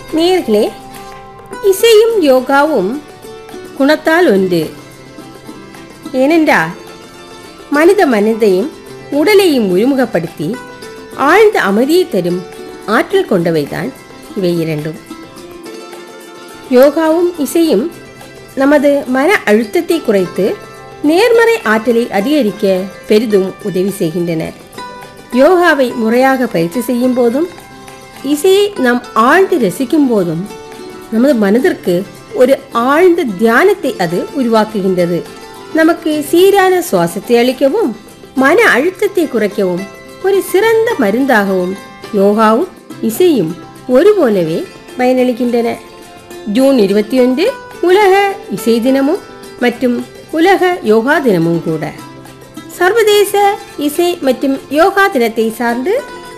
நேர்களே இசையும் யோகாவும் குணத்தால் ஒன்று ஏனென்றால் மனித மனதையும் உடலையும் ஒருமுகப்படுத்தி ஆழ்ந்த அமைதியை தரும் ஆற்றல் கொண்டவைதான் இவை இரண்டும் யோகாவும் இசையும் நமது மன அழுத்தத்தை குறைத்து நேர்மறை ஆற்றலை அதிகரிக்க பெரிதும் உதவி செய்கின்றன யோகாவை முறையாக பயிற்சி செய்யும் போதும் இசையை நாம் ஆழ்ந்து ரசிக்கும் போதும் நமது மனதிற்கு ஒரு ஆழ்ந்த தியானத்தை அது உருவாக்குகின்றது நமக்கு சீரான சுவாசத்தை அளிக்கவும் மன அழுத்தத்தை குறைக்கவும் ஒரு சிறந்த மருந்தாகவும் யோகாவும் இசையும் ஒருபோலவே பயனளிக்கின்றன ஜூன் இருபத்தி ஒன்று உலக இசை தினமும் மற்றும் உலக யோகா தினமும் கூட சர்வதேச இசை மற்றும் யோகா தினத்தை சார்ந்து